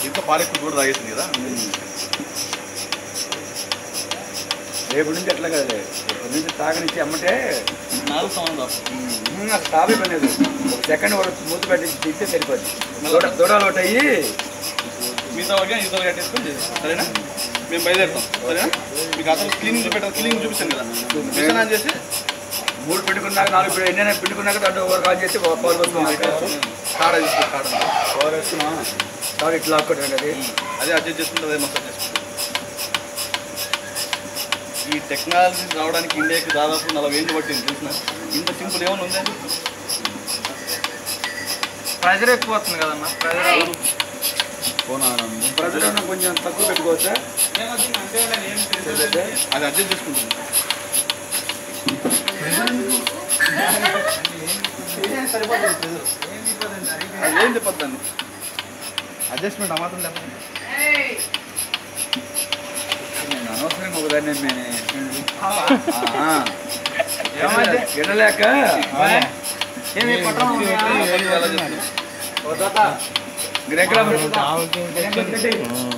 ఇంట్లో పాలెక్కువ కూడా తాగేసింది కదా రేపు నుంచి ఎట్లా కదా రేపు నుంచి తాగనిచ్చి అమ్మంటే నాలుగు సంవత్సరం దాకా ఉమ్, నాకు తాపే పని లేదు ఒక సెకండ్ వాడు మూత పెట్టి తీస్తే సరిపోద్ది దూడ దూడలు ఒకటి అయ్యి మిగతా వరకు ఇద్దరు కట్టేసుకొని చేసేస్తాం సరేనా మేము బయలుదేరుతాం సరేనా మీకు అసలు క్లీనింగ్ చూపెట్టాలి క్లీనింగ్ చూపించాను కదా మిషన్ ఆన్ చేసి మూడు పిండుకున్నాక నాలుగు పిండి ఎన్నైనా పిండుకున్నాక దాంట్లో ఒక కాల్ చేసి ఒక పాలు పోసుకున్నాం కాడ తీసుకో కాడ పాలు వేసుకున్నాం తాడు ఇట్లా లాక్కుంటాం అది అదే అడ్జస్ట్ చేసుకుంటే అదే మసాజ్ చేసుకుంటాం ఈ టెక్నాలజీ రావడానికి ఇండియాకి దాదాపు నలభై ఏళ్ళు పట్టింది చూసిన ఇంత సింపుల్ ఏమైనా ఉందండి ప్రెజర్ ఎక్కువ వస్తుంది కదన్నా ప్రెజర్ ప్రజలను కొంచెం తక్కువ పెట్టుకోవచ్చా అది అడ్జస్ట్ చేసుకుంటుంది అది ఏం చెప్పొద్దండి అడ్జస్ట్మెంట్ ఆ మాత్రం లేకపోతే నేను అనవసరంగా ఒకదాన్ని నేను వినలేక ఏమి పట్టణం అలా చేస్తుంది. గ్రెగ్రా